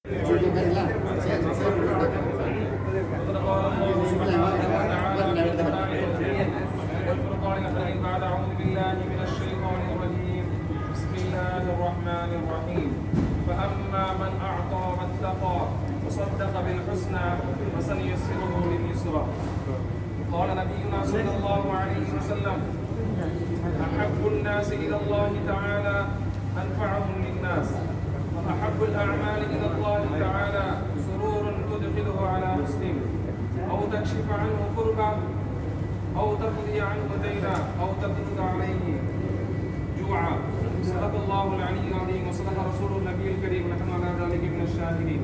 والفرقان الذي بعد أعوذ بالله من الشيطان الرجيم بسم الله الرحمن الرحيم فأما من أعطى واتقى وصدق بالحسنى فسنيسره لليسرى قال نبينا صلى الله عليه وسلم أحب الناس إلى الله تعالى أنفعهم للناس وأحب الأعمال إلى الله تعالى سرور تدخله على مسلم أو تكشف عنه كربا أو تقضي عنه دينا أو تقضي عليه جوعا صدق الله العلي العظيم وصدق رسول النبي الكريم ونحن على ذلك من الشاهدين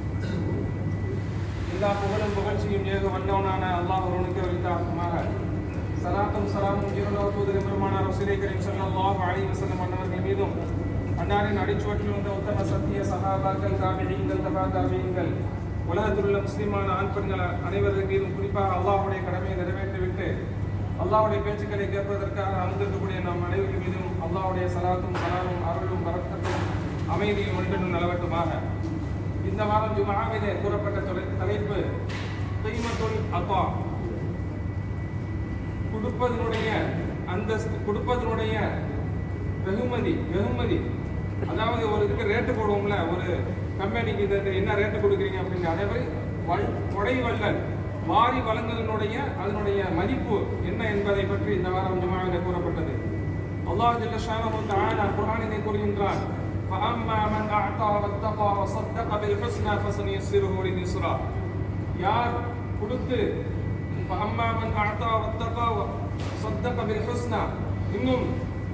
எல்லா புகழும் புகழ்ச்சியும் ஏக வல்லவனான அல்லாஹ் ஒருவனுக்கு அளித்தாகுமாக சலாத்தும் சலாமும் ஜீவனோ தூதர் பெருமானார் ரசூலை கரீம் ஸல்லல்லாஹு அலைஹி வஸல்லம் அன்னவர்கள் மீதும் அன்னாரின் அடிச்சுவற்றில் வந்த உத்தம சத்திய சஹாபாக்கள் தாபிஈங்கள் தபா தாபிஈங்கள் உலகத்தில் உள்ள முஸ்லிமான ஆண் பெண்கள் அனைவர்கள் மீதும் குறிப்பாக அல்லாஹ்வுடைய கடமையை நிறைவேற்றிவிட்டு அல்லாஹ்வுடைய பேச்சுக்களை கேட்பதற்காக அமர்ந்திருக்கக்கூடிய நம் அனைவர்கள் மீதும் அல்லாஹ்வுடைய சலாத்தும் சலாமும் அருளும் வரக்கத்தும் அமைதியும் ஒன்றென்றும் நிலவட்டுமாக இந்த வாரம் ஜுமாவிலே கூறப்பட்ட தொலை- தலைப்பு கைமத்துல் அப்பா கொடுப்பதனுடைய அந்தஸ்து கொடுப்பதனுடைய வெகுமதி வெகுமதி அதாவது ஒரு இதுக்கு ரேட்டு போடுவோம்ல ஒரு கம்பெனிக்கு இந்த இந்த என்ன ரேட்டு கொடுக்குறீங்க அப்படின்னு அதே மாதிரி வல் கொடை வள்ளல் வாரி வழங்குதனுடைய அதனுடைய மதிப்பு என்ன என்பதை பற்றி இந்த வாரம் ஜுமாவிலே கூறப்பட்டது அல்லாஹ் ஜல்ல ஷானஹு தஆலா குர்ஆனிலே கூறுகின்றான் فأما من أعطى واتقى وصدق بالحسنى فسنيسره لليسرى யார் கொடுத்து فأما من أعطى واتقى وصدق بالحسنى இன்னும்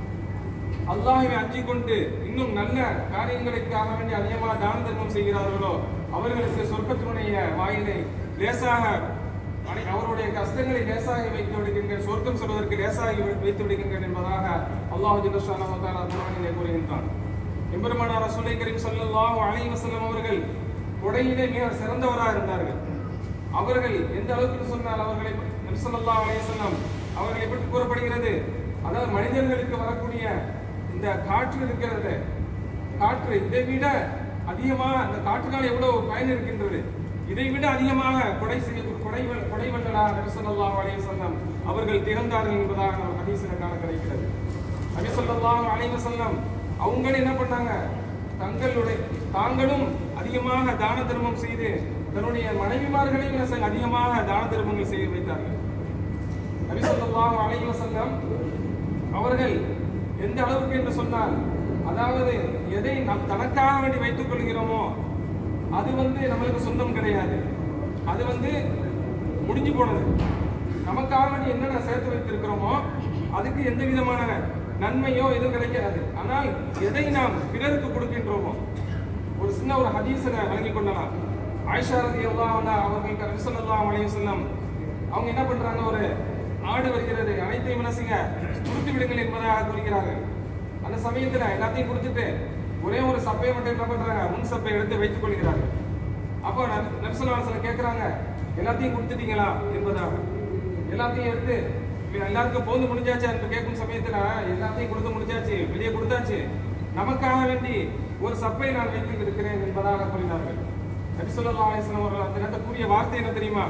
அல்லாஹ்வை அஞ்சிக் கொண்டு இன்னும் நல்ல காரியங்களுக்காக வேண்டி அதிகமாக தான தர்மம் செய்கிறார்களோ அவர்களுக்கு சொர்க்கத்தினுடைய வாயிலை லேசாக அனை- அவருடைய கஷ்டங்களை லேசாக வைத்து விடுகின்றேன் சொர்க்கம் சொல்வதற்கு லேசாகி வை- வைத்து விடுகின்றேன் என்பதாக அல்லாஹ் ஜில்லஷான குரானிலே கூறுகின்றான் எம்பெருமானார் ரசூலை கரீம் ஸல்லல்லாஹு அலைஹி வஸல்லம் அவர்கள் கொடையிலே மிக சிறந்தவராக இருந்தார்கள் அவர்கள் எந்த அளவுக்கு சொன்னால் அவர்களை நபி ஸல்லல்லாஹு அலைஹி வஸல்லம் அவர்களை பற்றி கூறப்படுகிறது அதாவது மனிதர்களுக்கு வரக்கூடிய இந்த காற்று இருக்கிறது காற்று இதை விட அதிகமாக அந்த காற்றுனால் எவ்வளவு பயன் இருக்கின்றது இதை விட அதிகமாக கொடை செய்ய கொடை வ- கொடை வல்லலாக நபி ஸல்லல்லாஹு அலைஹி வஸல்லம் அவர்கள் திறந்தார்கள் என்பதாக நம்ம ஹதீஸில் காண கிடைக்கிறது நபி ஸல்லல்லாஹு அலைஹி வஸல்லம் அவங்களும் என்ன பண்ணாங்க தங்களுடைய தாங்களும் அதிகமாக தான தர்மம் செய்து தன்னுடைய மனைவிமார்களையும் என்ன செய்ய- அதிகமாக தான தர்மங்கள் செய்து வைத்தார்கள் நபி ஸல்லல்லாஹு அலைஹி வஸல்லம் அவர்கள் எந்த அளவுக்கு என்று சொன்னால் அதாவது எதை நாம் தனக்காக வேண்டி வைத்துக் கொள்கிறோமோ அது வந்து நம்மளுக்கு சொந்தம் கிடையாது அது வந்து முடிஞ்சு போனது நமக்காக வேண்டி என்னென்ன சேர்த்து வைத்திருக்கிறோமோ அதுக்கு எந்த விதமான நன்மையோ எதுவும் கிடைக்காது ஆனால் எதை நாம் பிறருக்கு கொடுக்கின்றோமோ ஒரு சின்ன ஒரு ஹதீஸை வழங்கி கொள்ளலாம் ஆயிஷா ரலியல்லாஹு அன்ஹா அவர்களுக்கு நபி ஸல்லல்லாஹு அலைஹி வஸல்லம் அவங்க என்ன பண்றாங்க ஒரு ஆடு வருகிறது அனைத்தையும் என்ன செய்ய கொடுத்து விடுங்கள் என்பதாக கூறுகிறார்கள் அந்த சமயத்துல எல்லாத்தையும் கொடுத்துட்டு ஒரே ஒரு சப்பையை மட்டும் என்ன பண்றாங்க முன் சப்பை எடுத்து வைத்துக் கொள்கிறார்கள் அப்போ நபிசல்லாசல கேட்குறாங்க எல்லாத்தையும் கொடுத்துட்டீங்களா என்பதாக எல்லாத்தையும் எடுத்து இப்ப எல்லாருக்கும் போந்து முடிஞ்சாச்சா என்று கேட்கும் சமயத்துல எல்லாத்தையும் கொடுத்து முடிஞ்சாச்சு வெளியே கொடுத்தாச்சு நமக்காக வேண்டி ஒரு சப்பை நான் வைத்து இருக்கிறேன் என்பதாக கூறினார்கள் நபிசுல்லா அலிஸ்லாம் அவர்கள் அந்த நேரத்தில் கூறிய வார்த்தை என்ன தெரியுமா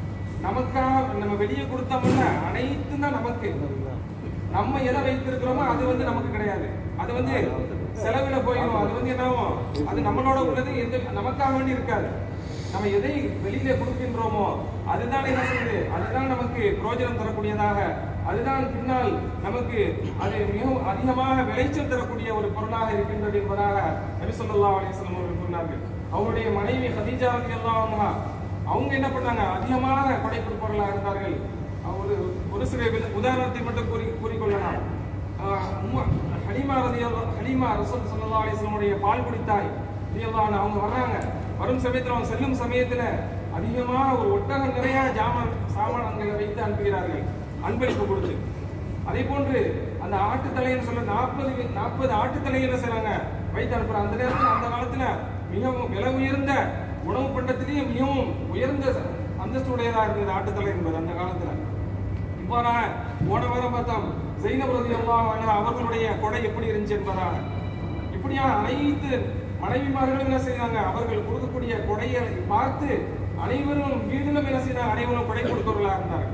நமக்காக நம்ம வெளியே கொடுத்தோம்னா அனைத்தும் தான் நமக்கு நம்ம எதை வைத்திருக்கிறோமோ அது வந்து நமக்கு கிடையாது அது வந்து செலவுல போயிடும் அது வந்து என்னாகும் அது நம்மளோட உள்ளது எந்த நமக்காக வேண்டி இருக்காது நம்ம எதை வெளியில கொடுக்கின்றோமோ அதுதான் என்ன செய்யுது அதுதான் நமக்கு பிரயோஜனம் தரக்கூடியதாக அதுதான் பின்னால் நமக்கு அது மிகவும் அதிகமாக விளைச்சல் தரக்கூடிய ஒரு பொருளாக இருக்கின்றது என்பதாக நபி ஸல்லல்லாஹு அலைஹி வஸல்லம் அவர்கள் கூறினார்கள் அவருடைய மனைவி ஹதீஜா ரலியல்லாஹு அன்ஹா அவங்க என்ன பண்ணாங்க அதிகமாக கொடை கொடுப்பவர்களாக இருந்தார்கள் ஒரு ஒரு சில வி- உதாரணத்தை மட்டும் கூறி கூறிக்கொள்ளலாம் ஆஹ் உம்மு- ஹலீமா ரலியல்லாஹு ஹலீமா ரசூல் ஸல்லல்லாஹு அலைஹி வஸல்லமுடைய பால் குடித்தாய் ரலியல்லாஹு அன்ஹா அவங்க வர்றாங்க வரும் சமயத்துல அவங்க செல்லும் சமயத்துல அதிகமாக ஒரு ஒட்டகம் நிறைய ஜாமான் சாமான்களை வைத்து அனுப்புகிறார்கள் அன்பளிப்பு கொடுத்து அதே போன்று அந்த ஆட்டு தலைன்னு சொல்ல நாற்பது நாற்பது ஆட்டு தலையை என்ன செய்றாங்க வைத்து அனுப்புறாங்க அந்த நேரத்தில் அந்த காலத்துல மிகவும் விலை உயர்ந்த உணவு பண்டத்திலேயே மிகவும் உயர்ந்த அந்தஸ்துடையதா இருந்தது ஆட்டுத்தலை என்பது அந்த காலத்துல இவ்வாறாக போன வாரம் பார்த்தோம் ஜெயினப் ரதி அவர்களுடைய கொடை எப்படி இருந்துச்சு என்பதாக இப்படியா அனைத்து மனைவிமார்களும் என்ன செய்தாங்க அவர்கள் கொடுக்கக்கூடிய கொடையை பார்த்து அனைவரும் வீட்டிலும் என்ன செய்தாங்க அனைவரும் கொடை கொடுக்கிறவர்களாக இருந்தார்கள்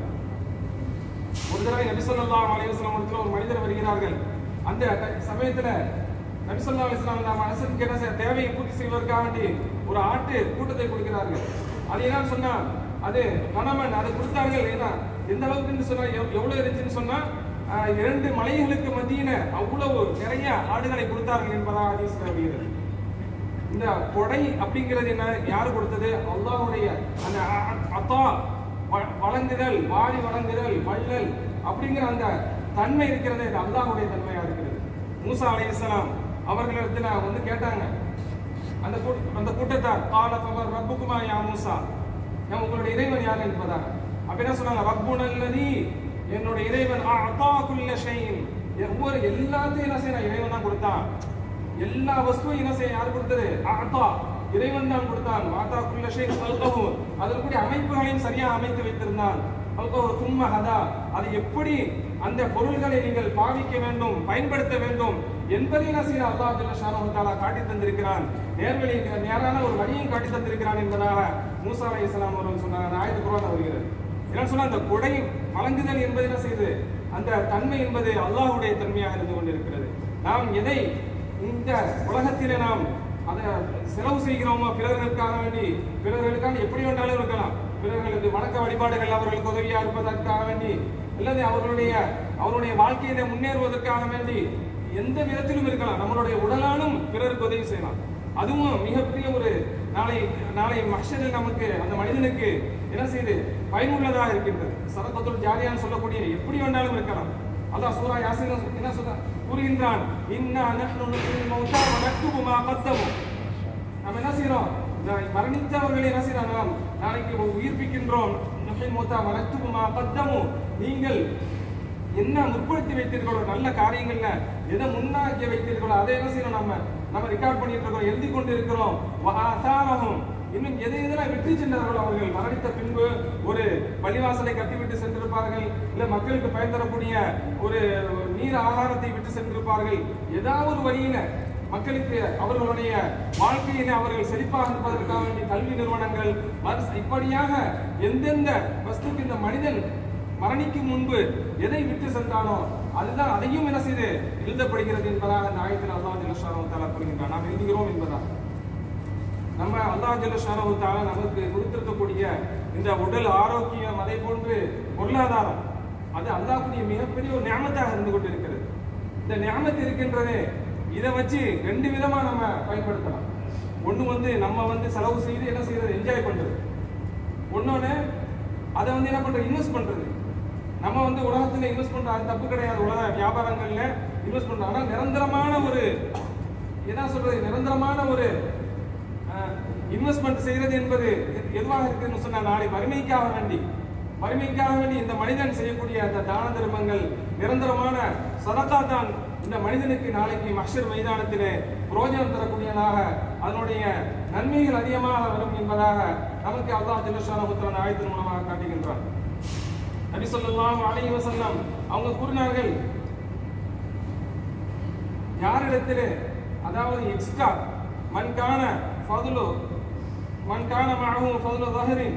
ஒரு தடவை நபி ஸல்லல்லாஹு அலைஹி வஸல்லம் இடத்துல ஒரு மனிதர் வருகிறார்கள் அந்த ட- சமயத்துல நபி ஸல்லல்லாஹு அலைஹி வஸல்லம் நம்ம அரசுக்கு என்ன செய்ய தேவையை பூர்த்தி செய்வதற்காக வேண்டி ஒரு ஆட்டு கூட்டத்தை கொடுக்கிறார்கள் அது என்ன சொன்னா அது மணமன் அதை கொடுத்தார்கள் ஏன்னா எந்த அளவுக்குன்னு சொன்னா எவ்- எவ்வளவு இருந்துச்சுன்னு சொன்னா ஆஹ், இரண்டு மலைகளுக்கு மத்தியில அவ்வளவு நிறைய ஆடுகளை கொடுத்தார்கள் என்பதாக ஹதீஸ்ல வருகிறது இந்த கொடை அப்படிங்கிறது என்ன யாரு கொடுத்தது அல்லாஹ்வுடைய அந்த அ- அ- அத்தா வ- வழங்குதல் வாரி வழங்குதல் வள்ளல் அப்படிங்கிற அந்த தன்மை இருக்கிறது இது அல்லாஹ்வுடைய தன்மையா இருக்கிறது மூசா அலைஹிஸ்ஸலாம் அவர்களிடத்துல வந்து கேட்டாங்க அந்த கூட்- அந்த கூட்டத்தார் கால ஃபமர் ரப்புக்குமா யா மூசா நான் உங்களுடைய இறைவன் யார் என்பதாக அப்ப என்ன சொன்னாங்க ரப்புனல்லதி என்னுடைய இறைவன் அத்தா குல்ல ஷைன் ஒவ்வொரு எல்லாத்தையும் என்ன செய்யணும் இறைவன் தான் கொடுத்தான் எல்லா வஸ்துவையும் என்ன செய்ய யார் கொடுத்தது ஆத்தா இறைவன் தான் கொடுத்தான் மாதா குல்ல ஷை அல்கஹு அதற்குரிய அமைப்புகளையும் சரியா அமைத்து வைத்திருந்தான் அல்கஹு தும்ம ஹதா அது எப்படி அந்த பொருள்களை நீங்கள் பாவிக்க வேண்டும் பயன்படுத்த வேண்டும் என்பதை என்ன செய்ய அல்லாஹ் ஜல்ல ஷானஹு தஆலா காட்டி தந்திருக்கிறான் நேர்வழி நேரான ஒரு வழியும் காட்டி தந்திருக்கிறான் என்பதாக மூசா அலைஹிஸ்ஸலாம் அவர்கள் சொன்னாங்க ஆயத்து குர்ஆன்ல வருகிறது என்ன சொன்னா அந்த கொடை வழங்குதல் என்பது என்ன செய்யுது அந்த தன்மை என்பது அல்லாஹ்வுடைய தன்மையாக இருந்து கொண்டிருக்கிறது நாம் எதை இந்த உலகத்திலே நாம் அதை செலவு செய்கிறோமோ பிறர்களுக்காக வேண்டி பிறர்களுக்காக எப்படி வேண்டாலும் இருக்கலாம் பிறர்களது வணக்க வழிபாடுகள் அவர்களுக்கு உதவியா இருப்பதற்காக வேண்டி அல்லது அவர்களுடைய அவருடைய வாழ்க்கையில முன்னேறுவதற்காக வேண்டி எந்த விதத்திலும் இருக்கலாம் நம்மளுடைய உடலாலும் பிறருக்கு உதவி செய்யலாம் அதுவும் மிகப்பெரிய ஒரு நாளை நாளை மஷரில் நமக்கு அந்த மனிதனுக்கு என்ன செய்து பயனுள்ளதாக இருக்கின்றது சரபத்துல் ஜாரியான்னு சொல்லக்கூடிய எப்படி வேண்டாலும் இருக்கலாம் அல்லாஹ் சூரா யாசின் என்ன சொல்ற கூறுகின்றான் இன்னா நஹ்னு நுஹ்யில் மௌதா வ நக்துபு மா கத்தமு நம்ம என்ன செய்றோம் நான் மரணித்தவர்களை என்ன செய்றோம் நாம் நாளைக்கு உயிர்ப்பிக்கின்றோம் நுஹ்யில் மௌதா வ நக்துபு மா கத்தமு நீங்கள் என்ன முற்படுத்தி வைத்தீர்களோ நல்ல காரியங்கள்ல எதை முன்னாக்கி வைத்தீர்களோ அதை என்ன செய்யணும் நம்ம நம்ம ரெக்கார்ட் பண்ணிட்டு இருக்கோம் எழுதி கொண்டு இருக்கிறோம் வஆசாரஹும் இன்னும் எதை எதெல்லாம் வெற்றி சென்றார்களோ அவர்கள் மரணித்த பின்பு ஒரு பள்ளிவாசலை கட்டிவிட்டு சென்றிருப்பார்கள் இல்ல மக்களுக்கு பயன் தரக்கூடிய ஒரு நீர் ஆகாரத்தை விட்டு சென்றிருப்பார்கள் ஏதாவது ஒரு வழியில மக்களுக்கு அவர்களுடைய வாழ்க்கையில அவர்கள் செழிப்பாக இருப்பதற்காக வேண்டிய கல்வி நிறுவனங்கள் மறு- இப்படியாக எந்தெந்த வஸ்துக்கு இந்த மனிதன் மரணிக்கும் முன்பு எதை விட்டு சென்றானோ அதுதான் அதையும் என்ன செய்து எழுதப்படுகிறது என்பதாக இந்த ஆயத்தில் அல்லாஹ் ஜல்லஷானு தாலா கூறுகின்றான் நாம் எழுதுகிறோம் என்பதாக நம்ம அல்லாஹ் ஜல்லஷானு தாலா நமக்கு கொடுத்திருக்கக்கூடிய இந்த உடல் ஆரோக்கியம் அதை போன்று பொருளாதாரம் அது அல்லாஹ்வுடைய மிகப்பெரிய ஒரு ஞாபகத்தாக இருந்து கொண்டிருக்கிறது இந்த ஞாபகத்து இருக்கின்றதே இதை வச்சு ரெண்டு விதமா நம்ம பயன்படுத்தலாம் ஒண்ணு வந்து நம்ம வந்து செலவு செய்து என்ன செய்யறது என்ஜாய் பண்றது ஒன்னொன்னு அதை வந்து என்ன பண்றது இன்வெஸ்ட் பண்றது நம்ம வந்து உலகத்துல இன்வெஸ்ட் பண்ற அது தப்பு கிடையாது உலக வியாபாரங்கள்ல இன்வெஸ்ட் பண்றோம் ஆனா நிரந்தரமான ஒரு என்ன சொல்றது நிரந்தரமான ஒரு இன்வெஸ்ட்மெண்ட் செய்யறது என்பது எ- எதுவாக இருக்குன்னு சொன்னா நாளை வறுமைக்காக வேண்டி வறுமைக்காக வேண்டி இந்த மனிதன் செய்யக்கூடிய அந்த தான தர்மங்கள் நிரந்தரமான சதக்கா தான் இந்த மனிதனுக்கு நாளைக்கு மஷர் மைதானத்திலே புரோஜனம் தரக்கூடியதாக அதனுடைய நன்மைகள் அதிகமாக வரும் என்பதாக நமக்கு அல்லாஹ் ஜில்லஷான புத்திரன் ஆயத்தின் மூலமாக காட்டுகின்றான் நபி ஸல்லல்லாஹு அலைஹி வஸல்லம் அவங்க கூறினார்கள் யாரிடத்திலே அதாவது எக்ஸ்ட்ரா மன்கான ஃபதுலு மன்கான மஅஹு ஃபதுலு ظهرின்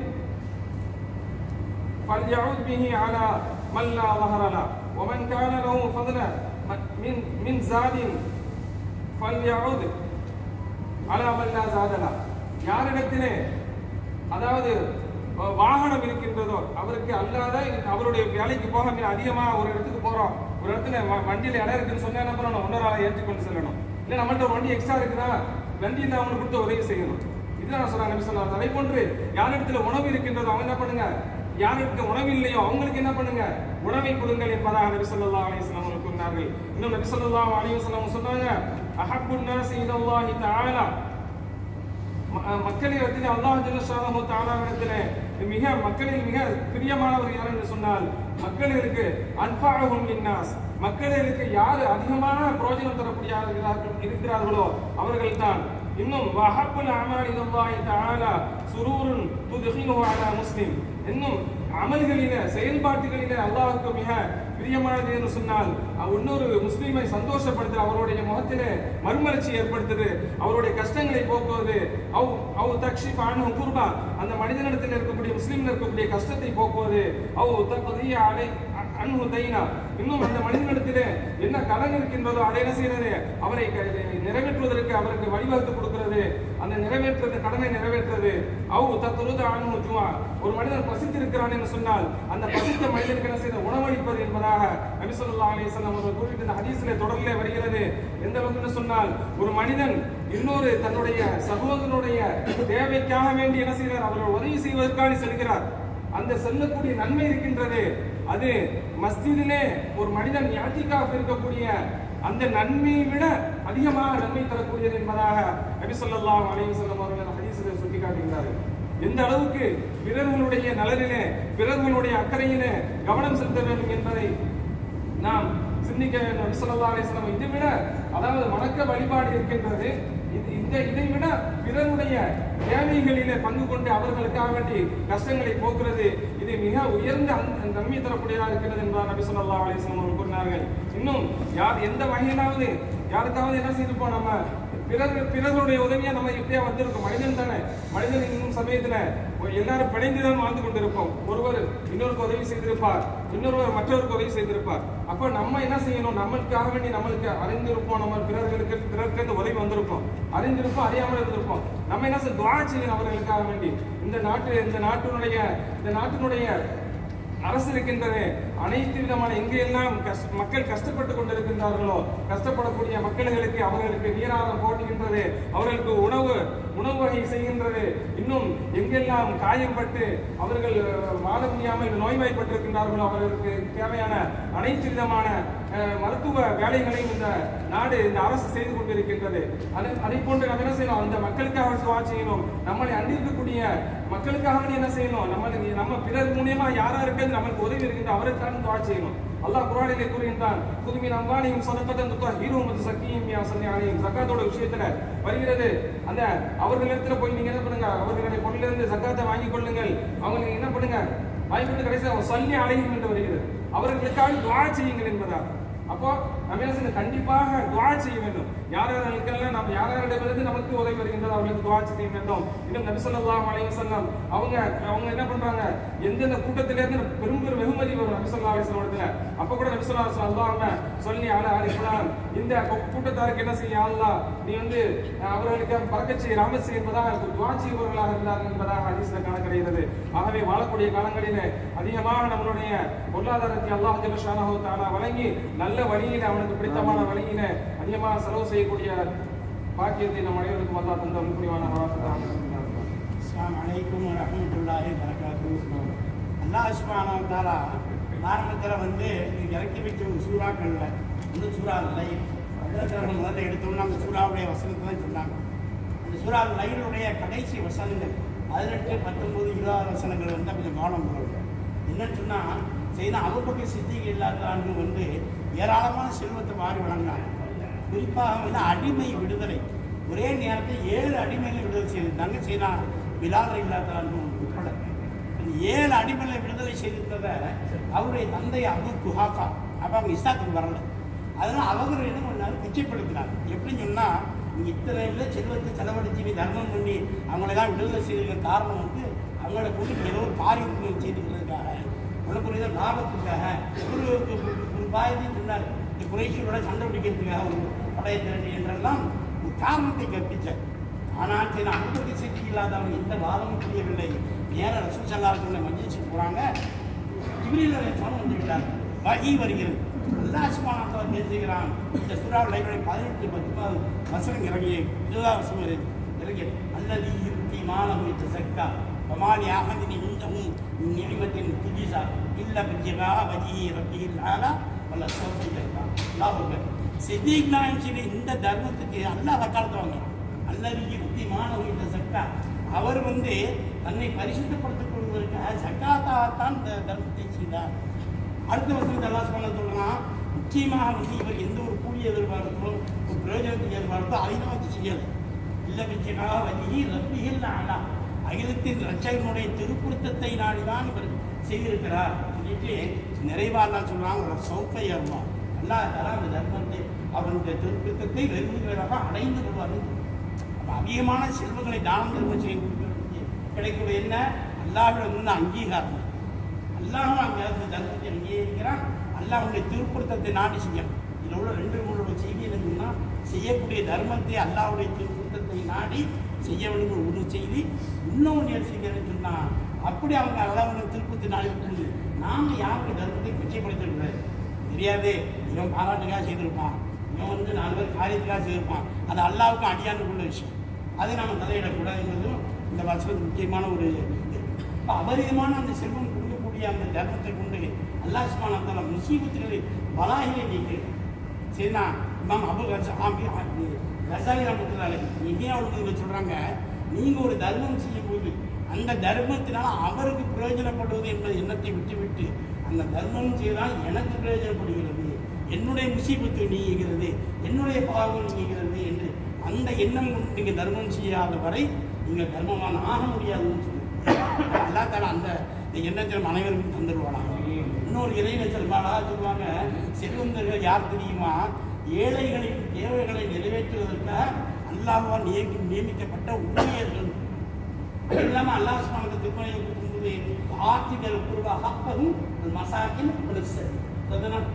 فليعود به على من لا ظهر له ومن كان له فضل من من زاد فليعود على من لا زاد له யாரிடத்திலே அதாவது அஹ், வாகனம் இருக்கின்றதோ அவருக்கு அல்லாத அவருடைய வேலைக்கு போக மிக அதிகமா ஒரு இடத்துக்கு போறோம் ஒரு இடத்துல வ- வண்டியில இடம் இருக்குன்னு சொன்னா என்ன பண்ணணும் இன்னொரு ஆளை ஏற்றிக்கொண்டு செல்லணும் இல்ல நம்மள்ட்ட ஒரு வண்டி எக்ஸ்ட்ரா இருக்குன்னா வண்டியில் அவனுக்கு கொடுத்து உதவி செய்யணும் இதுதான் சொல்றாங்க நபி சொன்னாங்க அதே போன்று யாரிடத்துல உணவு இருக்கின்றதோ அவங்க என்ன பண்ணுங்க யாருக்கு உணவு இல்லையோ அவங்களுக்கு என்ன பண்ணுங்க உணவை கொடுங்கள் என்பதாக நபி ஸல்லல்லாஹு அலைஹி வஸல்லம் அவர்கள் கூறினார்கள் இன்னும் நபி ஸல்லல்லாஹு அலைஹி வஸல்லம் சொன்னாங்க அஹப்புன் நாசி இலல்லாஹி தஆலா ம- மக்களிடத்தில் அல்லாஹ் ஜல்லஷானஹு தஆலாவிடத்திலே மிக மக்களில் மிக பிரியமானவர் யார் என்று சொன்னால் மக்களுக்கு அன்ஃபஅஹும் லின்னாஸ் மக்களுக்கு யார் அதிகமான பிரயோஜனம் தரக்கூடியவர்களாக இருக்கிறார்களோ அவர்கள் தான் இன்னும் வஹப்புல் அமால் இலல்லாஹி தஆலா சுரூருன் துத்கினுஹு அலா முஸ்லிம் இன்னும் அமல்களில செயல்பாட்டுகளில அல்லாஹ்வுக்கு மிக பிரியமானது என்று சொன்னால் அவ் இன்னொரு முஸ்லீமை சந்தோஷப்படுத்து அவருடைய முகத்திலே மறுமலர்ச்சி ஏற்படுத்துது அவருடைய கஷ்டங்களை போக்குவது அவ் அவ் தக்ஷிப் அன்ஹு குர்பா அந்த மனிதனிடத்தில் இருக்கக்கூடிய முஸ்லீமில் இருக்கக்கூடிய கஷ்டத்தை போக்குவது அவ் தக்திய அலை அன்ஹு தைனா இன்னும் அந்த மனிதனிடத்திலே என்ன கடன் இருக்கின்றதோ அதை என்ன செய்யறது அவரை க- நிறைவேற்றுவதற்கு அவருக்கு வழிவகுத்து கொடுக்கிறது அந்த நிறைவேற்றுறது கடனை நிறைவேற்றுறது அவு தத்துருத அனு ஜுவா ஒரு மனிதன் பசித்திருக்கிறான் என்று சொன்னால் அந்த பசித்த மனிதனுக்கு என்ன செய்யறது உணவளிப்பது என்பதாக நபி ஸல்லல்லாஹு அலைஹி வஸல்லம் அவர்கள் குறிப்பிட்ட இந்த ஹதீஸிலே தொடரிலே வருகிறது எந்த அளவுக்கு என்று சொன்னால் ஒரு மனிதன் இன்னொரு தன்னுடைய சகோதரனுடைய தேவைக்காக வேண்டி என்ன செய்கிறார் அவர்கள் உதவி செய்வதற்காக செல்கிறார் அந்த செல்லக்கூடிய நன்மை இருக்கின்றது அது மஸ்ஜிதிலே ஒரு மனிதன் யாத்திகாஃப் இருக்கக்கூடிய அந்த நன்மையை விட அதிகமாக நன்மை தரக்கூடியது என்பதாக நபி ஸல்லல்லாஹு அலைஹி வஸல்லம் அவர்கள் ஹதீஸில் சுட்டி காட்டுகிறார்கள் எந்த அளவுக்கு பிறர்களுடைய நலனிலே பிறர்களுடைய அக்கறையிலே கவனம் செலுத்த வேண்டும் என்பதை நாம் சிந்திக்க வேண்டும் நபி ஸல்லல்லாஹு அலைஹி வஸல்லம் இதை விட அதாவது வணக்க வழிபாடு இருக்கின்றது இது- இந்த இதை விட பிறருடைய தேவைகளிலே பங்கு கொண்டு அவர்களுக்காக வேண்டி கஷ்டங்களை போக்குறது இது மிக உயர்ந்த அந்த நன்மை தரக்கூடியதாக இருக்கிறது என்பதாக நபி ஸல்லல்லாஹு அலைஹி வஸல்லம் அவர்கள் கூறினார்கள் இன்னும் யார் எந்த வகையிலாவது யாருக்காவது என்ன செய்திருப்போம் நம்ம பிறர் பிறருடைய உதவியா நம்ம இப்படியா வந்திருக்கோம் மனிதன் தானே மனிதன் இன்னும் சமயத்துல எல்லாரும் பிணைந்துதான் வாழ்ந்து கொண்டிருப்போம் ஒருவர் இன்னொருக்கு உதவி செய்திருப்பார் இன்னொருவர் மற்றவருக்கு உதவி செய்திருப்பார் அப்ப நம்ம என்ன செய்யணும் நம்மளுக்காக வேண்டி நம்மளுக்கு அறிந்திருப்போம் நம்ம பிறர்களுக்கு பிறருக்கு இந்த உதவி வந்திருப்போம் அறிந்திருப்போம் அறியாமல் இருந்திருப்போம் நம்ம என்ன செய்ய துவா செய்யணும் அவர்களுக்காக வேண்டி இந்த நாட்டு இந்த நாட்டினுடைய இந்த நாட்டினுடைய அரசு இருக்கின்றது அனைத்து விதமான எங்கெல்லாம் கஷ்ட மக்கள் கஷ்டப்பட்டு கொண்டிருக்கின்றார்களோ கஷ்டப்படக்கூடிய மக்களுக்கு அவர்களுக்கு நீராதாரம் போட்டுகின்றது அவர்களுக்கு உணவு உணவு வகை செய்கின்றது இன்னும் எங்கெல்லாம் காயம்பட்டு அவர்கள் அஹ், வாழ முடியாமல் நோய்வாய்ப்பட்டிருக்கின்றார்களோ அவர்களுக்கு தேவையான அனைத்து விதமான அஹ், மருத்துவ வேலைகளையும் இந்த நாடு இந்த அரசு செய்து கொண்டிருக்கின்றது அதை அதை போன்று நம்ம என்ன செய்யணும் அந்த மக்களுக்காக துவா செய்யணும் நம்மளை அண்டிருக்கக்கூடிய மக்களுக்காக வேண்டி என்ன செய்யணும் நம்ம நம்ம பிறர் மூலியமா யாரா இருக்கிறது நமக்கு உதவி இருக்கின்ற அவருக்கான துவா செய்யணும் அல்லாஹ் குர்ஆனிலே கூறுகின்றான் குதுமின் அம்வாலியும் சதகத்தன் துத்தஹீரும் வந்து சக்கியும் யா சல்லி அலைஹிம் ஜக்காத்தோட விஷயத்துல வருகிறது அந்த அவர்களிடத்துல போய் நீங்க என்ன பண்ணுங்க அவர்களுடைய பொருளிலிருந்து ஜக்காத்தை வாங்கிக் கொள்ளுங்கள் அவங்களுக்கு என்ன பண்ணுங்க வாங்கி கொண்டு கடைசியாக சல்லி அலைஹிம் என்று வருகிறது அவர்களுக்காக துவா செய்யுங்கள் என்பதா அப்போ நம்ம என்ன செய்யணும் கண்டிப்பாக துவா செய்ய வேண்டும் யார் யார்களுக்கெல்லாம் நம்ம யார் யாரிடமிருந்து நமக்கு உதவி வருகின்றதோ அவர்களுக்கு துவா செய்ய வேண்டும் இன்னும் நபி ஸல்லல்லாஹு அலைஹி வஸல்லம் அவங்க அவங்க என்ன பண்றாங்க எந்தெந்த கூட்டத்தில இருந்து பெரும் பெரும் வெகுமதி வரும் நபி ஸல்லல்லாஹு அலைஹி வஸல்லம் இடத்துல அப்ப கூட நபி ஸல்லல்லாஹு அலைஹி வஸல்லம் அல்லாஹ்ம சொல்லி அல அலி ஃபுலான் இந்த கூ- கூட்டத்தாருக்கு என்ன செய்ய அல்லாஹ் நீ வந்து அஹ், அவர்களுக்கு பறக்கச் செய் ரஹமத் செய் என்பதாக துவா செய்பவர்களாக இருந்தார்கள் என்பதாக ஹதீஸ்ல காணப்படுகிறது ஆகவே வாழக்கூடிய காலங்களிலே அதிகமாக நம்மளுடைய பொருளாதாரத்தை அல்லாஹ் ஜல்லஷானஹு தஆலா வழங்கி நல்ல வழியில அவனுக்கு பிடித்தமான வழியில அதிகமாக செலவு செய்யக்கூடிய பாக்கியத்தை நம் அனைவருக்கும் அல்லாஹ் தந்த முக்கியமான அஸ்ஸலாமு அலைக்கும் வரஹ்மத்துல்லாஹி வரகாத்துஹு அல்லாஹ் சுப்ஹானஹு வ தஆலா ஆரம்பத்தில் வந்து நீங்க இறக்கி வைக்க ஒரு சூறாக்கள்ல இந்த சூறா லை அதில் முதல்ல எடுத்தோம்னா அந்த சூறாவுடைய வசனத்தை தான் சொன்னாங்க அந்த சூறா லைனுடைய கடைசி வசனங்கள் பதினெட்டு பத்தொன்பது இருபது வசனங்கள் வந்து கொஞ்சம் கவனம் கொள்ளுங்க என்னன்னு சொன்னால் செய்த அவப்பக்க சித்திகள் இல்லாத ஆண்டு வந்து ஏராளமான செல்வத்தை வாரி வழங்கினாங்க குறிப்பாக வந்து அடிமை விடுதலை ஒரே நேரத்தில் ஏழு அடிமைகளை விடுதலை செய்திருந்தாங்க சீனா பிலால் இல்லாத உட்பட அந்த ஏழு அடிமைகளை விடுதலை செய்திருந்ததை அவருடைய தந்தை அபு குஹாஃபா அப்போ அவங்க இஸ்லாத்துக்கு வரல அதனால் அவங்க என்ன பண்ணாரு பிச்சைப்படுத்தினார் எப்படின்னு சொன்னால் நீ இத்தனை இல்லை செல்வத்தை செலவழிச்சு நீ தர்மம் பண்ணி அவங்களெல்லாம் விடுதலை செய்திருக்க காரணம் வந்து அவங்கள கொண்டு நீ ஏதோ ஒரு காரியம் செய்திருக்கிறதுக்காக உனக்கு ஒரு இதை லாபத்துக்காக ஒரு ஒரு- ஒரு பாயத்தையும் சொன்னார் இந்த குறைஷியோட சண்டை பிடிக்கிறதுக்காக ஒரு படையை திரட்டி என்றெல்லாம் ஒரு காரணத்தை கற்பித்தார் ஆனால் சரி அனுமதி சக்தி இல்லாதவங்க எந்த வாதமும் புரியவில்லை நேர ரசூல் சல்லால் சொன்ன மஜிஸுக்கு போகிறாங்க ஜிப்ரீல் அலைஹிஸ்ஸலாம் வந்து விட்டார் வகி வருகிறது அல்லாஹ் சுப்ஹானஹு வ தஆலா பேசுகிறான் இந்த சூறாவில் லைனுடைய பதினெட்டு பத்தொன்பது வசனம் இறங்கிய இருபதாம் வசனம் இறங்கி இறங்கிய அல்லது இருத்தி மாலம் வைத்த சக்கா வமாலி அகதினி இந்தவும் நிலைமத்தின் துஜிசா இல்ல பஜ்ஜகா வஜி ரப்பியில் ஆலா வல்ல சோஃபி இருக்கா அல்லாஹ் சித்திக் நாயம் சொல்லி இந்த தர்மத்துக்கு அல்லாஹ் வக்காலத்து வாங்குறான் அல்லது இருத்தி மாலம் வைத்த சக்கா அவர் வந்து தன்னை பரிசுத்தப்படுத்திக் கொள்வதற்காக சக்காத்தாத்தான் இந்த தர்மத்தை செய்தார் அடுத்த வருஷம் அல்லாஹ் சொல்ல சொல்லலாம் நிச்சயமாக வந்து இவர் எந்த ஒரு கூலி எதிர்பார்த்தோ ஒரு பிரயோஜனத்தை எதிர்பார்த்தோ அதை தான் வச்சு செய்யலை இல்ல விஜயகா வலிகி ரப்பிகள் ஆனா அகிலத்தின் ரட்சகனுடைய திருப்புருத்தத்தை நாடிதான் இவர் செய்திருக்கிறார் சொல்லிட்டு நிறைவாக சொல்றாங்க சௌப்பை அருமா அல்லா தலா அந்த தர்மத்தை அவருடைய திருப்புத்தத்தை வெறுமையாக அடைந்து கொள்வார்கள் அப்ப அதிகமான செல்வங்களை தானம் தர்மம் செய்யக்கூடிய கிடைக்கூடிய என்ன அல்லாஹ்விடம் இருந்து அங்கீகாரம் அல்லாஹ் அங்கே அந்த தர்மத்தை அங்கீகரிக்கிறான் அல்லாஹ் உங்களுடைய திருப்புறத்தை நாடி செய்யணும் இதில் உள்ள ரெண்டு மூணு செய்தி என்னன்னா செய்யக்கூடிய தர்மத்தை அல்லாஹ்வுடைய திருப்புறத்தை நாடி செய்ய வேண்டும் ஒரு செய்தி இன்னொன்று என்ன செய்யணும்னு சொன்னா அப்படி அவங்க அல்லாஹ்வுடைய திருப்பத்தை நாடி இருக்கும்போது நாம யாருடைய தர்மத்தை பிச்சைப்படுத்தக்கூடாது தெரியாது இவன் பாராட்டுக்காக செய்திருப்பான் இவன் வந்து நாலு பேர் காரியத்துக்காக செய்திருப்பான் அது அல்லாவுக்கும் அடியானுக்குள்ள விஷயம் அதை நம்ம தலையிடக்கூடாதுங்கிறதும் இந்த வருஷத்துக்கு முக்கியமான ஒரு இது அப்ப அபரிதமான அந்த செல்வம் கொடுக்கக்கூடிய அந்த தர்மத்தை கொண்டு அல்லாஹ் சுபான முசீபத்துகளை பலாகிலே நீக்கிறது சரிண்ணா இமாம் அபு ஆமி ரசாயி ரமத்துலாலே இந்தியாவுக்கு சொல்றாங்க நீங்க ஒரு தர்மம் செய்யும்போது அந்த தர்மத்தினால் அவருக்கு பிரயோஜனப்படுவது என்பது எண்ணத்தை விட்டுவிட்டு அந்த தர்மம் செய்தால் எனக்கு பிரயோஜனப்படுகிறது என்னுடைய முசீபத்து நீங்குகிறது என்னுடைய பாவம் நீங்குகிறது என்று அந்த எண்ணம் கொண்டு நீங்க தர்மம் செய்யாத வரை நீங்கள் தர்மவான் ஆக முடியாதுன்னு சொல்லி அல்லா தால அந்த இந்த எண்ணத்தை நம்ம அனைவருக்கும் தந்துடுவானா இன்னொரு இறைநச்சல் பாடா சொல்லுவாங்க செல்வந்தர்கள் யார் தெரியுமா ஏழைகளின் தேவைகளை நிறைவேற்றுவதற்காக அல்லாஹ்வால் நியமி நியமிக்கப்பட்ட ஊழியர்கள் அது இல்லாம அல்லாஹ் சுப்ஹானஹு திருமலையை கொடுக்கும்போது ஆட்சிகள் குருவா ஹப்பதும் மசாக்கின் பிளஸ் அதனால்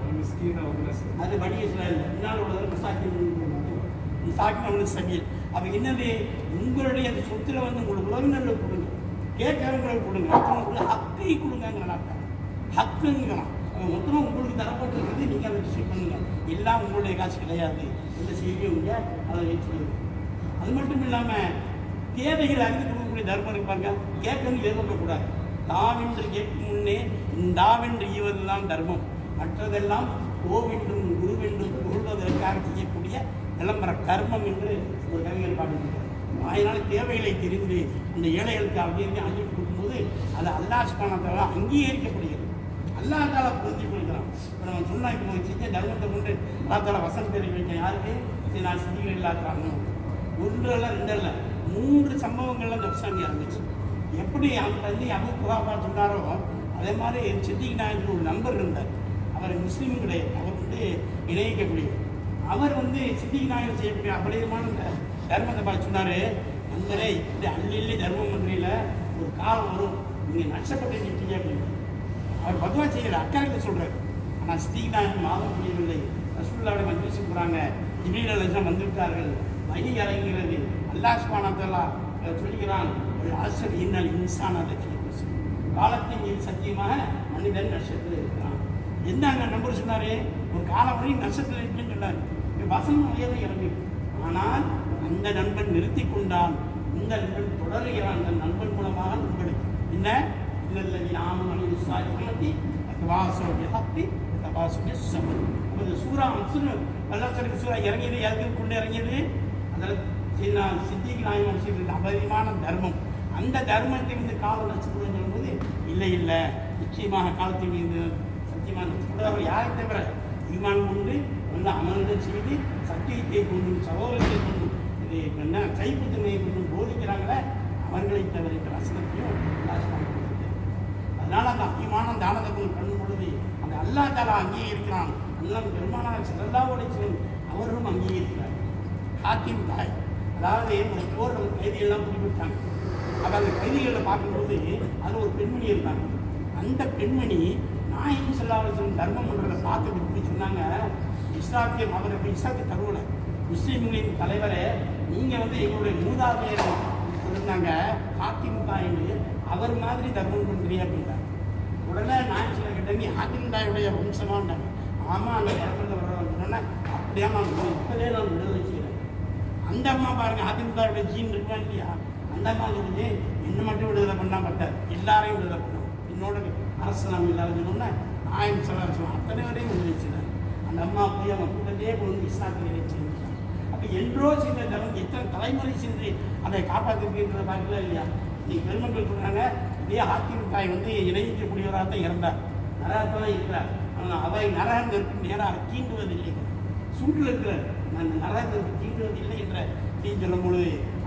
அது வடிய சொல்ல முன்னால் உள்ளது மசாக்கின் மசாக்கின் அவனுக்கு சமையல் அப்ப என்னது உங்களுடைய அந்த சொத்துல வந்து உங்களுக்கு உறவினர்களுக்கு கொடுங்க கேட்கறவங்களுக்கு கொடுங்க மற்றவங்களுக்கு ஹக்கை கொடுங்கிற ஹக்குங்கிறான் அவன் மொத்தமாக உங்களுக்கு தரப்பட்டிருக்கிறது நீங்கள் அதை ரிசீவ் பண்ணுங்க எல்லாம் உங்களுடைய காசு கிடையாது எந்த செய்யும் அதை வச்சு அது மட்டும் இல்லாமல் தேவைகளை அறிந்து கொடுக்கக்கூடிய தர்மம் இருப்பாங்க கேட்கணும் எதிர்பார்க்கக்கூடாது தாவென்று கேட்கும் முன்னே தாவென்று ஈவதுதான் தர்மம் மற்றதெல்லாம் கோவென்றும் குருவென்றும் புகழ்வதற்காக செய்யக்கூடிய விளம்பர கர்மம் என்று ஒரு கவிஞர் பாடியிருக்கிறார் அதனால தேவைகளை தெரிந்து அந்த ஏழைகளுக்கு அப்படின்னு அள்ளி கொடுக்கும்போது அது அல்லாஹ் சுபானத்தால் அங்கீகரிக்கப்படுகிறது அல்லாஹ் தாலா புரிஞ்சு கொடுக்குறான் இப்போ நம்ம சொன்னா இப்போ செஞ்ச தர்மத்தை கொண்டு அல்லா தாலா வசனம் தெரிவி வைக்க யாருக்கு இது நான் சிந்திகள் இல்லாதாங்க ஒன்று அல்ல ரெண்டு அல்ல மூன்று சம்பவங்கள்ல அந்த வசனம் இறங்குச்சு எப்படி அந்த தந்தை அபு குஹாபா சொன்னாரோ அதே மாதிரி சித்திக் நாயகர் ஒரு நண்பர் இருந்தார் அவர் முஸ்லீம் கிடையாது அவர் வந்து இணைக்கக்கூடியவர் அவர் வந்து சித்திக் நாயகர் செய்யக்கூடிய அபரிதமான இந்த தர்மத்தை பார்த்து சொன்னாரு நண்பரே இப்படி அள்ளி அள்ளி தர்மம் பண்றீல ஒரு காலம் வரும் நீங்க நஷ்டப்பட்டு நிற்பீங்க அப்படின்னு அவர் பகவா செய்யல அக்கறைக்கு சொல்றாரு ஆனா சித்திக் நாயகர் மாதம் முடியவில்லை ரசூல்லாவோட மஜ்லிஸுக்கு போறாங்க ஜிபீல் அலிஸ்லாம் வந்துவிட்டார்கள் வழி இறங்குகிறது அல்லாஹ் சுபானத்தல்லா சொல்கிறான் அசர் இன்னல் இன்சான் அதை காலத்தின் மீது சத்தியமாக மனிதன் நஷ்டத்தில் இருக்கிறான் என்ன அங்க நம்பர் சொன்னாரு ஒரு காலம் வரையும் நஷ்டத்தில் இருக்குன்னு சொன்னாரு இப்ப வசனம் வழியாக இறங்கி ஆனால் அந்த நண்பன் நிறுத்தி கொண்டான் இந்த நண்பன் தொடருகிறான் அந்த நண்பன் மூலமாக நண்பனுக்கு என்ன இல்லல்லி நாம மனித சாயத்தி வாசோடைய ஹப்பி வாசோடைய சமன் அப்போ இந்த சூரா அம்சுன்னு வல்லசருக்கு சூரா இறங்கியது எதுக்கு கொண்டு இறங்கியது அதில் சின்ன சித்திக்கு நாயகம் செய்த அபரிமான தர்மம் அந்த தர்மத்தை வந்து காலம் நச்சுன்னு சொல்லும்போது இல்லை இல்லை நிச்சயமாக காலத்தை மீது சத்தியமான கூட அவர் யாரை தவிர ஈமான் கொண்டு நல்ல அமல்கள் செய்து சத்தியத்தை கொண்டு சகோதரத்தை கொண்டு இது என்ன கைப்புத்தன்மையை கொண்டு போதிக்கிறாங்களே அவர்களை தவிர இந்த வசனத்தையும் அல்லாஹ் சுப்ஹானஹு வ தஆலா அதனால அந்த முக்கியமான தானத்தை கொண்டு பண்ணும் பொழுது அந்த அல்லா தாலா அங்கீகரிக்கிறான் அல்லாஹ் பெருமானார் செல்லல்லாவுடைய சிவன் அவர்களும் அங்கீகரிக்கிறார் ஹாக்கிம் தாய் அதாவது ஒரு போர் நம்ம கைதிகள்லாம் பிடிபட்டாங்க அப்போ அந்த கைதிகளை பார்க்கும்போது அது ஒரு பெண்மணி இருந்தாங்க அந்த பெண்மணி நாயகம் செல்லாவசன் தர்மம் பண்ணுறதை பார்த்துட்டு இப்படி சொன்னாங்க இஸ்லாத்தியம் அவர் இப்ப இஸ்லாத்தை தருவல முஸ்லீம்களின் தலைவரே நீங்கள் வந்து எங்களுடைய மூதாதையர் இருந்தாங்க ஹாக்கிம் தாயின்னு அவர் மாதிரி தர்மம் பண்ணுறீங்க அப்படின்றாங்க உடனே நான் சில கிட்ட நீ ஹாக்கிம் தாயுடைய வம்சமான்ட்டாங்க ஆமாம் அந்த தர்மத்தை வர்றவங்க அப்படியே நான் இப்போதே நான் விடுதலை செய்கிறேன் அந்த அம்மா பாருங்க அதிமுகவுடைய ஜீன் இருக்கா இல்லையா அந்த அம்மா சொல்லுது என்ன மட்டும் விடுதலை பண்ணா பத்தாது எல்லாரையும் விடுதலை பண்ணும் என்னோட அரசு நாம் இல்லாத சொன்னோம்னா ஆயிரம் சொல்ல சொன்னோம் அத்தனை வரையும் விடுதலை செய்தார் அந்த அம்மா போய் அவங்க கூட்டத்தையே கொண்டு வந்து இஸ்லாத்தில் இணைச்சிருந்தாங்க அப்போ என்றோ செய்த தரம் எத்தனை தலைமுறை சென்று அதை காப்பாற்றிருக்கின்றத பார்க்கல இல்லையா இன்னைக்கு பெருமக்கள் சொல்றாங்க இதே ஹாக்கிம் தாய் வந்து இணைக்கக்கூடியவராக தான் இறந்தார் நரகத்தில் தான் இருக்கிறார் ஆனால் அவை நரகம் இருக்கும் நேராக தீண்டுவதில்லை சூட்டில் இருக்கிறார் நான் நரகத்திற்கு தீண்டுவதில்லை என்ற செய்தி சொல்லும் பொழுது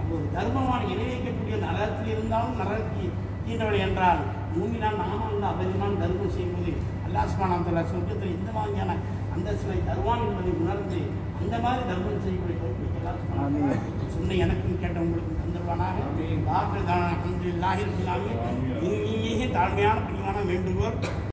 ஒரு தர்மமான இணைக்கக்கூடிய நரகத்தில் இருந்தாலும் நரகத்தில் ஈன்றவள் என்றால் மூமினான் நாமான் அபரிமான் தர்மம் செய்வது அல்லாஸ்மானத்தில் சொர்க்கத்தில் இந்த மாதிரியான அந்தஸ்தை தருவான் என்பதை உணர்ந்து அந்த மாதிரி தர்மம் செய்யக்கூடிய தோற்று அல்லாஹ் சொன்ன எனக்கும் கேட்ட உங்களுக்கு தந்துருவானாக ஆமீன். வாக்கு தான் அலமதுல்லாஹி ரபில் ஆலமீன். இனிய தாழ்மையான பணிவான வேண்டுகோள்